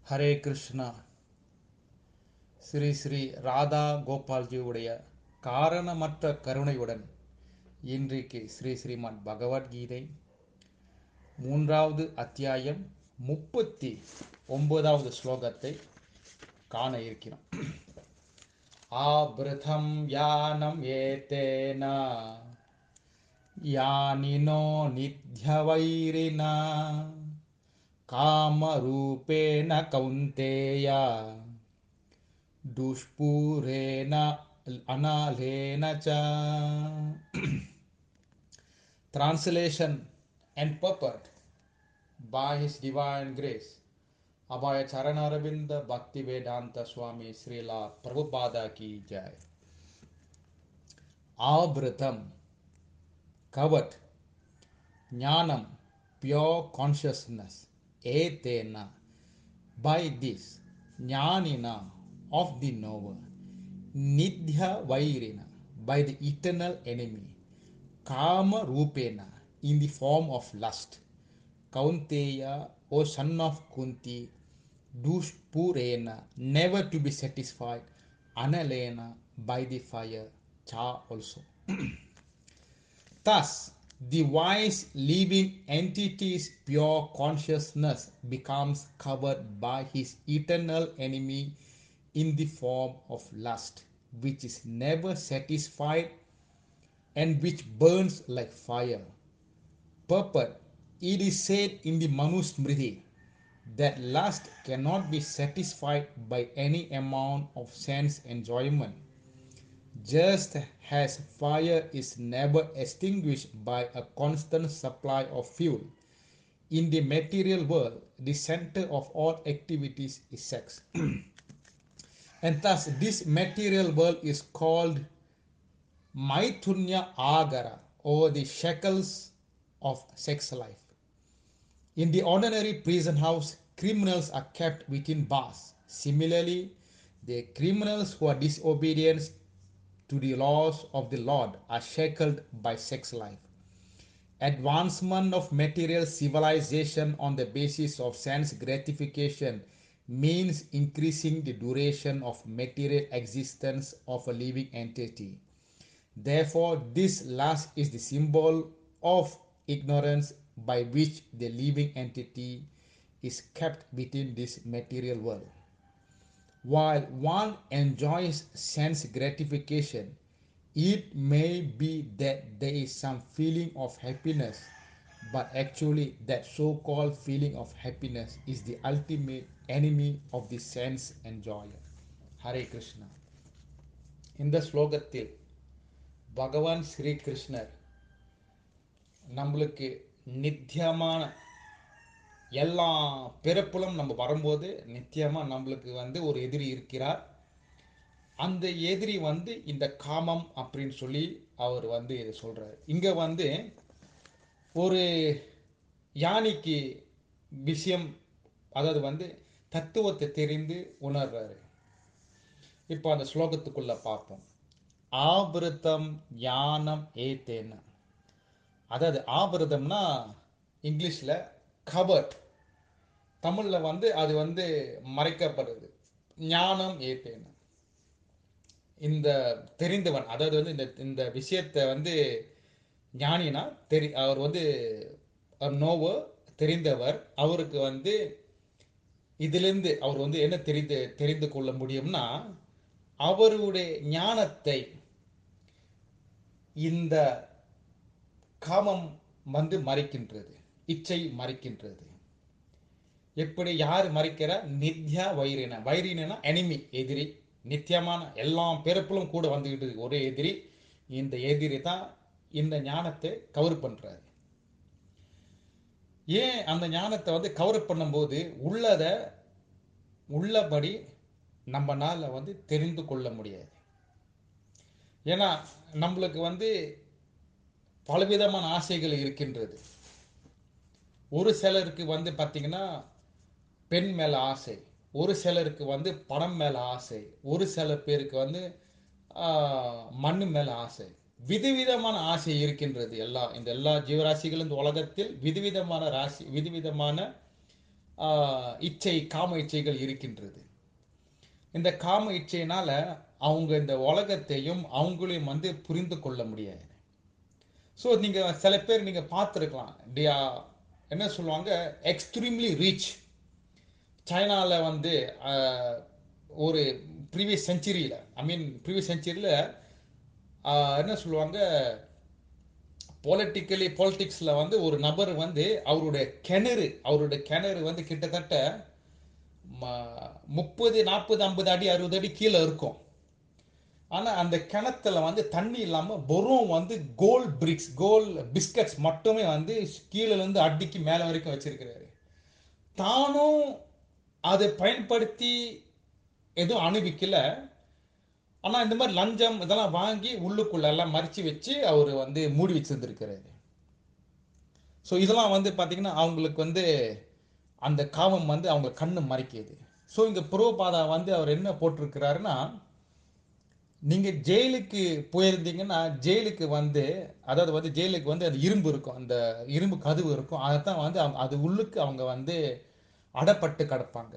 ஹரே கிருஷ்ணா ஸ்ரீ ஸ்ரீ ராதா கோபால்ஜியுடைய காரணமற்ற கருணையுடன் இன்றைக்கு ஸ்ரீ ஸ்ரீமத் பகவத்கீதை மூன்றாவது அத்தியாயம் முப்பத்தி ஒன்பதாவது ஸ்லோகத்தை காண இருக்கிறோம் ஆபிருதம் யானம் ஏத்தேன யானினோ நித்யவைரினா कामरूपेण कौन्तेय दुष्पूरेण अनालेन च Translation and purport by His Divine Grace Abhaya Charanaravinda Bhakti Vedanta Swami Srila Prabhupada Ki Jai Avritam Covered Jnanam Pure Consciousness etena by this jnanina of the knower nidhya vairina by the eternal enemy kama rupena in the form of lust kaunteya o son of kunti dushpurena never to be satisfied analena by the fire cha also thus the wise living entity's pure consciousness becomes covered by his eternal enemy in the form of lust, which is never satisfied and which burns like fire. Purport It is said in the Manusmriti that lust cannot be satisfied by any amount of sense enjoyment just as fire is never extinguished by a constant supply of fuel. In the material world, the center of all activities is sex. and thus, this material world is called Maitunya Agara or the shackles of sex life. In the ordinary prison house, criminals are kept within bars. Similarly, the criminals who are disobedient to the laws of the Lord are shackled by sex life. Advancement of material civilization on the basis of sense gratification means increasing the duration of material existence of a living entity. Therefore, this last is the symbol of ignorance by which the living entity is kept within this material world. While one enjoys sense gratification, it may be that there is some feeling of happiness, but actually, that so called feeling of happiness is the ultimate enemy of the sense enjoyer. Hare Krishna. இந்த ஸ்லோகத்தில் பகவான் ஸ்ரீ கிருஷ்ணர் நம்மளுக்கு நித்தியமான எல்லா பிறப்பிலும் நம்ம வரும்போது நித்தியமாக நம்மளுக்கு வந்து ஒரு எதிரி இருக்கிறார் அந்த எதிரி வந்து இந்த காமம் அப்படின்னு சொல்லி அவர் வந்து இதை சொல்கிறார் இங்கே வந்து ஒரு யானைக்கு விஷயம் அதாவது வந்து தத்துவத்தை தெரிந்து உணர்றாரு இப்போ அந்த ஸ்லோகத்துக்குள்ள பார்ப்போம் ஆபிரதம் ஞானம் ஏத்தேன அதாவது ஆபிரதம்னா இங்கிலீஷில் கபர்ட் தமிழில் வந்து அது வந்து மறைக்கப்படுது ஞானம் ஏத்தேன இந்த தெரிந்தவன் அதாவது வந்து இந்த இந்த விஷயத்தை வந்து ஞானினா தெரி அவர் வந்து நோவோ தெரிந்தவர் அவருக்கு வந்து இதிலிருந்து அவர் வந்து என்ன தெரிந்து தெரிந்து கொள்ள முடியும்னா அவருடைய ஞானத்தை இந்த காமம் வந்து மறைக்கின்றது இச்சை மறைக்கின்றது எப்படி யார் மறைக்கிறா நித்யா வைரின வைரினா எனிமி எதிரி நித்தியமான எல்லா பிறப்பிலும் கூட வந்துக்கிட்டு ஒரே எதிரி இந்த எதிரி தான் இந்த ஞானத்தை கவர் பண்றாரு ஏன் அந்த ஞானத்தை வந்து கவர் பண்ணும்போது உள்ளதை உள்ளபடி நம்மனால வந்து தெரிந்து கொள்ள முடியாது ஏன்னா நம்மளுக்கு வந்து பலவிதமான ஆசைகள் இருக்கின்றது ஒரு சிலருக்கு வந்து பார்த்தீங்கன்னா பெண் மேலே ஆசை ஒரு சிலருக்கு வந்து பணம் மேலே ஆசை ஒரு சில பேருக்கு வந்து மண் மேலே ஆசை விதவிதமான ஆசை இருக்கின்றது எல்லா இந்த எல்லா ஜீவராசிகளும் இந்த உலகத்தில் விதவிதமான ராசி விதவிதமான ஆஹ், இச்சை காம இச்சைகள் இருக்கின்றது இந்த காம இச்சையினால அவங்க இந்த உலகத்தையும் அவங்களையும் வந்து புரிந்து கொள்ள முடியாது ஸோ நீங்க சில பேர் நீங்க பார்த்துருக்கலாம் டியா என்ன சொல்லுவாங்க எக்ஸ்ட்ரீம்லி ரீச் சைனால வந்து ஆஹ், ஒரு ப்ரீவியஸ் செஞ்சுரியில் ஐ மீன் ப்ரீவியஸ் செஞ்சுரியில் என்ன சொல்லுவாங்க பொலிட்டிக்கலி பாலிட்டிக்ஸில் வந்து ஒரு நபர் வந்து அவருடைய கிணறு அவருடைய கிணறு வந்து கிட்டத்தட்ட ம- முப்பது நாற்பது ஐம்பது அடி அறுபது அடி கீழே இருக்கும் ஆனால் அந்த கிணத்துல வந்து தண்ணி இல்லாமல் வெறும் வந்து கோல்ட் பிரிக்ஸ் கோல் பிஸ்கட்ஸ் மட்டுமே வந்து கீழேருந்து அடிக்கு மேலே வரைக்கும் வச்சிருக்கிறாரு தானும் அதை பயன்படுத்தி எதுவும் அனுபவிக்கல ஆனால் இந்த மாதிரி லஞ்சம் இதெல்லாம் வாங்கி உள்ளுக்குள்ள எல்லாம் மறைச்சு வச்சு அவர் வந்து மூடி வச்சிருந்துருக்கிறாரு ஸோ இதெல்லாம் வந்து பார்த்தீங்கன்னா அவங்களுக்கு வந்து அந்த காமம் வந்து அவங்க கண்ணு மறைக்குது ஸோ இங்கே புரோபாதா வந்து அவர் என்ன போட்டிருக்கிறாருன்னா நீங்கள் ஜெயிலுக்கு போயிருந்தீங்கன்னா ஜெயிலுக்கு வந்து அதாவது வந்து ஜெயிலுக்கு வந்து அந்த இரும்பு இருக்கும் அந்த இரும்பு கதவு இருக்கும் அதை தான் வந்து அவங்க அது உள்ளுக்கு அவங்க வந்து அடப்பட்டு கிடப்பாங்க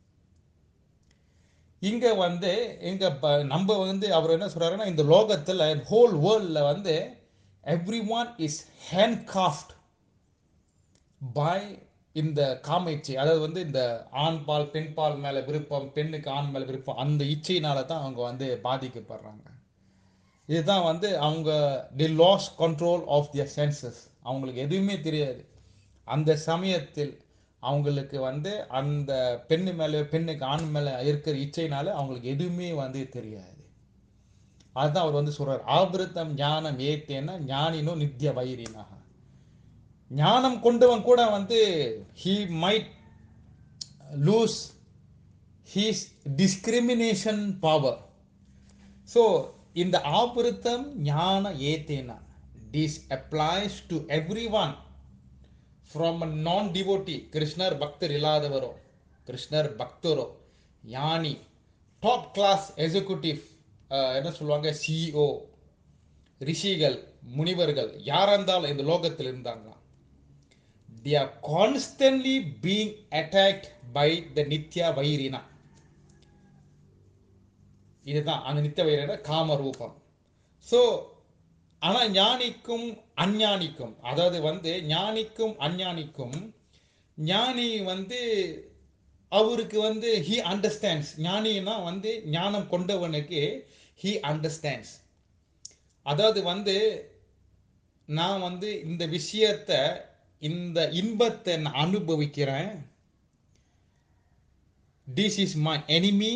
இங்க வந்து இங்க ப- நம்ம வந்து அவர் என்ன சொல்றாருன்னா இந்த லோகத்துல ஹோல் வேர்ல்ட்ல வந்து every one is handcraft by இந்த காம இச்சை அதாவது வந்து இந்த ஆண் பால் பெண் பால் மேல விருப்பம் பெண்ணுக்கு ஆண் மேல விருப்பம் அந்த இச்சையினால தான் அவங்க வந்து பாதிக்கப்படுறாங்க இதுதான் வந்து அவங்க the loss control of their senses அவங்களுக்கு எதுவுமே தெரியாது அந்த சமயத்தில் அவங்களுக்கு வந்து அந்த பெண்ணு மேலே பெண்ணுக்கு ஆண் மேலே இருக்கிற இச்சைனால அவங்களுக்கு எதுவுமே வந்து தெரியாது அதுதான் அவர் வந்து சொல்றார் ஆபிருத்தம் ஞானம் ஏத்தேன்னா ஞானினோ நித்திய வைரினாக ஞானம் கொண்டவன் கூட வந்து he might lose his discrimination power so இந்த ஆபிருத்தம் ஞான ஏத்தேனா this applies to every one from non devotee கிருஷ்ணர் பக்தர் இல்லாதவரோ கிருஷ்ணர் பக்தரோ ஞானி டாப் கிளாஸ் எக்ஸிக்யூட்டிவ் என்ன சொல்லுவாங்க சிஇஓ ரிஷிகள் முனிவர்கள் யாரா இருந்தாலும் இந்த லோகத்தில் இருந்தாங்களா they are constantly being attacked by the nitya vairina இதுதான் அந்த நித்திய வைரன காம ரூபம் ஸோ ஆனா ஞானிக்கும் அஞ்ஞானிக்கும் அதாவது வந்து ஞானிக்கும் அஞ்ஞானிக்கும் ஞானி வந்து அவருக்கு வந்து ஹி அண்டர்ஸ்டாண்ட்ஸ் ஞானினா வந்து ஞானம் கொண்டவனுக்கு ஹி அண்டர்ஸ்டாண்ட்ஸ் அதாவது வந்து நான் வந்து இந்த விஷயத்த இந்த இன்பத்தை நான் அனுபவிக்கிறேன் this is my enemy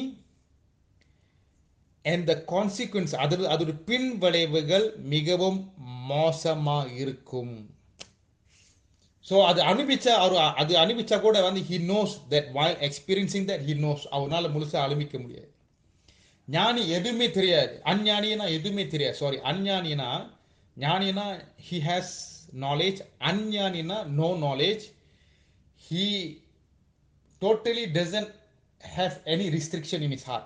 and the consequence அது அதோட பின் விளைவுகள் மிகவும் மோசமா இருக்கும் ஸோ அது அனுபவிச்சா அவர் அது அனுபவிச்சா கூட வந்து he knows that while experiencing that he knows அவனால முழுசா அனுபவிக்க முடியாது ஞானி எதுவுமே தெரியாது அஞ்ஞானினா எதுவுமே தெரியாது சாரி அஞ்ஞானினா ஞானினா ஹி ஹேஸ் நாலேஜ் அஞ்ஞானினா no knowledge he totally doesn't have any restriction in his heart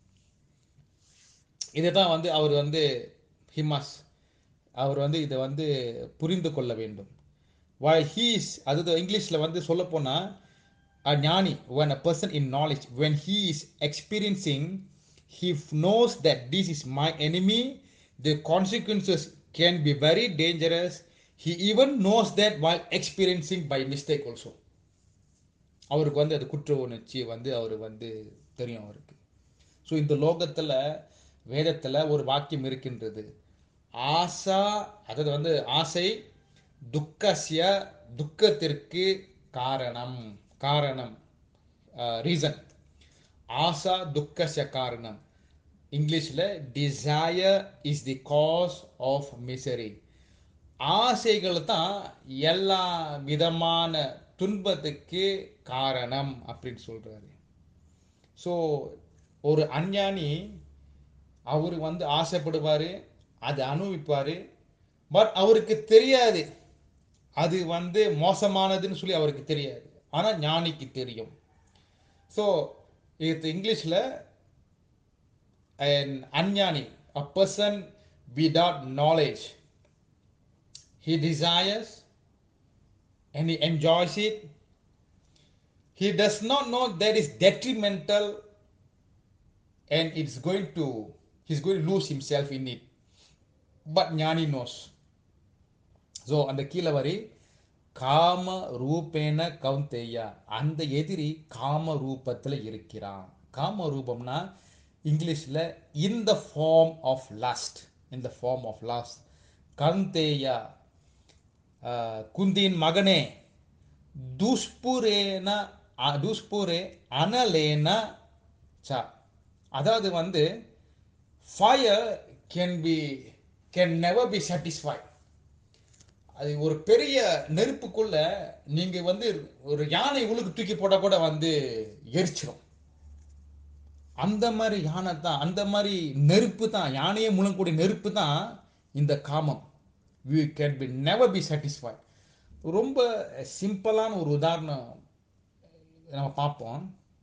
இதுதான் வந்து அவர் வந்து ஹிமாஸ் அவர் வந்து இதை வந்து புரிந்து கொள்ள வேண்டும் while he is அது இங்கிலீஷில் வந்து சொல்ல போனால் a ஞானி when a person in knowledge when he is experiencing he knows that this is my enemy the consequences can be very dangerous he even knows that while experiencing by mistake also அவருக்கு வந்து அது குற்ற உணர்ச்சி வந்து அவர் வந்து தெரியும் அவருக்கு so இந்த லோகத்தில் வேதத்தில் ஒரு வாக்கியம் இருக்கின்றது ஆசா அதாவது வந்து ஆசை துக்கசிய துக்கத்திற்கு காரணம் காரணம் ரீசன் ஆசா துக்கசிய காரணம் இங்கிலீஷில் desire is the cause of misery ஆசைகள் தான் எல்லா விதமான துன்பத்துக்கு காரணம் அப்படின்னு சொல்றாரு ஸோ ஒரு அஞ்ஞானி அவர் வந்து ஆசைப்படுவார் அது அனுபவிப்பார் பட் அவருக்கு தெரியாது அது வந்து மோசமானதுன்னு சொல்லி அவருக்கு தெரியாது ஆனால் ஞானிக்கு தெரியும் ஸோ இது இங்கிலீஷில் an அஞ்ஞானி a person without knowledge he desires and he enjoys it he does not know that is detrimental and it's going to he's going to lose himself in it but ஞானி knows so அந்த கீழே வரி காம ரூபேன கவுந்தேயா அந்த எதிரி காம ரூபத்தில் இருக்கிறான் காம ரூபம்னா இங்கிலீஷில் in the form of lust in the form of lust கவுந்தேயா குந்தியின் மகனே துஷ்புரேன அ- துஷ்புரே அனலேன ச அதாவது வந்து fire can be can never be satisfied அது ஒரு பெரிய நெருப்புக்குள்ள நீங்க வந்து ஒரு யானை உழுக்கு தூக்கி போட்டா கூட வந்து எரிச்சிடும் அந்த மாதிரி யானை தான் அந்த மாதிரி நெருப்பு தான் யானையே முழங்கக்கூடிய நெருப்பு தான் இந்த காமம் we can be never be satisfied ரொம்ப சிம்பிளான ஒரு உதாரணம் நம்ம பார்ப்போம்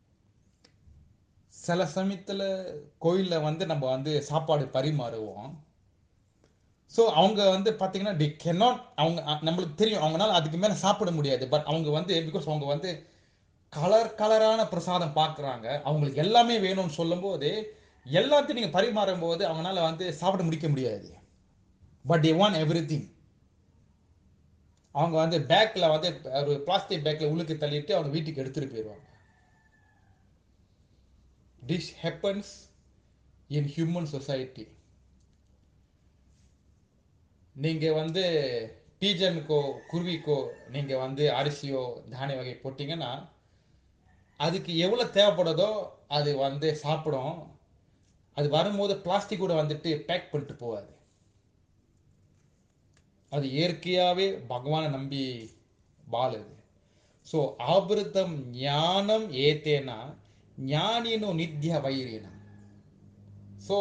சில சமயத்தில் கோயிலில் வந்து நம்ம வந்து சாப்பாடு பரிமாறுவோம் ஸோ அவங்க வந்து பார்த்தீங்கன்னா டி cannot அவங்க அ- நம்மளுக்கு தெரியும் அவங்களால அதுக்கு மேலே சாப்பிட முடியாது பட் அவங்க வந்து பிகாஸ் அவங்க வந்து கலர் கலரான பிரசாதம் பார்க்குறாங்க அவங்களுக்கு எல்லாமே வேணும்னு சொல்லும்போது எல்லாத்தையும் நீங்கள் பரிமாறும் போது அவங்களால வந்து சாப்பிட முடிக்க முடியாது பட் they want everything அவங்க வந்து பேக்கில் வந்து ஒரு பிளாஸ்டிக் பேக்கில் உழுக்கு தள்ளிட்டு அவங்க வீட்டுக்கு எடுத்துகிட்டு போயிடுவாங்க this happens in human society நீங்க வந்து டீஜனுக்கோ குருவிக்கோ நீங்க வந்து அரிசியோ தானிய வகை போட்டீங்கன்னா அதுக்கு எவ்வளவு தேவைப்படுதோ அது வந்து சாப்பிடும் அது வரும்போது பிளாஸ்டிக் கூட வந்துட்டு பேக் பண்ணிட்டு போவாது அது இயற்கையாவே பகவானை நம்பி வாழுது ಸೊ ಆವೃತಂ ಜ್ಞಾನಂ ಏತೇನ ಜ್ಞಾನಿನು ನಿತ್ಯ ವೈರಿನ ஸோ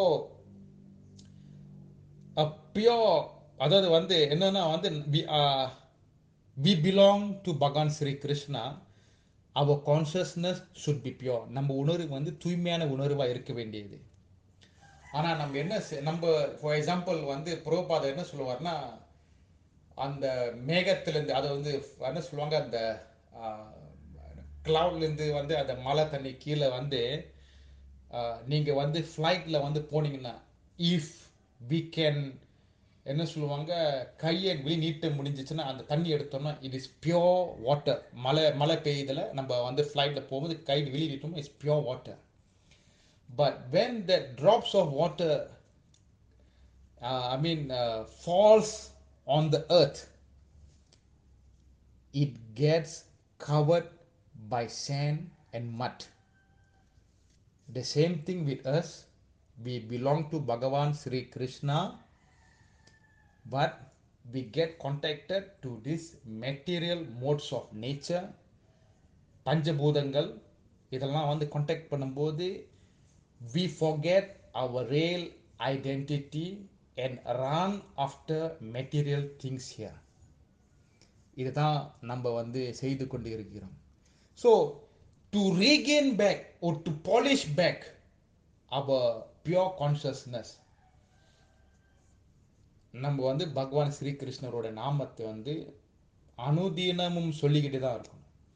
பியோர் அதாவது வந்து என்னன்னா வந்து we belong to Bhagavan Sri Krishna அவர் கான்சியஸ்னஸ் ஷுட் பி பியோர் நம்ம உணர்வு வந்து தூய்மையான உணர்வாக இருக்க வேண்டியது ஆனால் நம்ம என்ன செ- நம்ம ஃபார் எக்ஸாம்பிள் வந்து புரோபாதம் என்ன சொல்லுவார்னா அந்த மேகத்திலேருந்து அதை வந்து என்ன சொல்லுவாங்க அந்த கிளவுட்லேருந்து வந்து அந்த மழை தண்ணி கீழே வந்து நீங்கள் வந்து ஃப்ளைட்டில் வந்து போனீங்கன்னா இஃப் வி கேன் என்ன சொல்லுவாங்க கையை வெளி நீட்ட முடிஞ்சிச்சுன்னா அந்த தண்ணி எடுத்தோம்னா இட் இஸ் பியோர் வாட்டர் மழை மழை பெய்யுதுல நம்ம வந்து ஃப்ளைட்டில் போகும்போது கை வெளியே நீட்டோம்னா it's pure water but when the drops of water uh, I mean, uh, falls on the earth, it gets covered by sand and mud. The same thing with us. We belong to Bhagavan Sri Krishna, but we get contacted to these material modes of nature, பஞ்சபூதங்கள் இதெல்லாம் வந்து contact பண்ணும்போது we forget our real identity and run after material things here இதுதான் நம்ம வந்து செய்து கொண்டு இருக்கிறோம் so to regain back or to polish back our pure consciousness நம்ம வந்து பகவான் ஸ்ரீ கிருஷ்ணரோட நாமத்தை வந்து அனுதினமும் சொல்லிக்கிட்டு தான் இருக்கணும்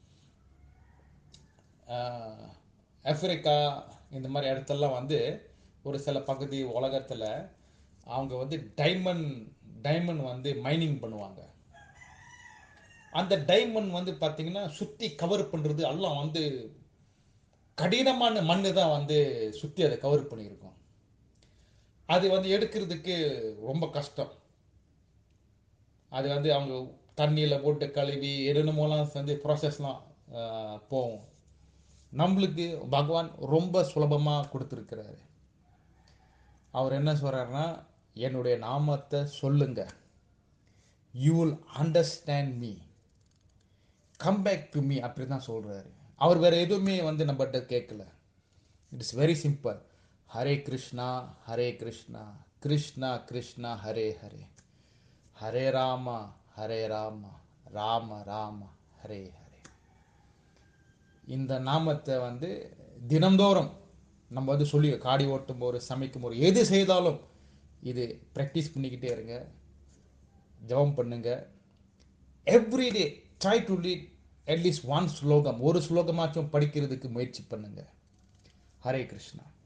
ஆஹ், ஆப்பிரிக்கா இந்த மாதிரி இடத்தெல்லாம் வந்து ஒரு சில பகுதி உலகத்தில் அவங்க வந்து டைமண்ட் டைமண்ட் வந்து மைனிங் பண்ணுவாங்க அந்த டைமண்ட் வந்து பார்த்தீங்கன்னா சுற்றி கவர் பண்ணுறது எல்லாம் வந்து கடினமான மண்ணு தான் வந்து சுற்றி அதை கவர் பண்ணியிருக்கும் அது வந்து எடுக்கிறதுக்கு ரொம்ப கஷ்டம் அது வந்து அவங்க தண்ணியில் போட்டு கழுவி என்னென்னமோலாம் வந்து ப்ராசஸ்லாம் போகும் நம்மளுக்கு பகவான் ரொம்ப சுலபமாக கொடுத்துருக்கிறாரு அவர் என்ன சொல்றாருன்னா என்னுடைய நாமத்தை சொல்லுங்க you will understand me come back to me அப்படி தான் சொல்றாரு அவர் வேற எதுவுமே வந்து நம்மகிட்ட கேட்கல it's very simple Hare Krishna Hare Krishna Krishna Krishna Hare Hare Hare Rama Hare Rama Rama Rama Hare Hare இந்த நாமத்தை வந்து தினந்தோறும் நம்ம வந்து சொல்லி காடி ஓட்டும் போது சமைக்கும் போது எது செய்தாலும் இது ப்ராக்டிஸ் பண்ணிக்கிட்டே இருங்க ஜெபம் பண்ணுங்க everyday try to lead at least one ஸ்லோகம் ஒரு ஸ்லோகமாச்சும் படிக்கிறதுக்கு முயற்சி பண்ணுங்க ஹரே கிருஷ்ணா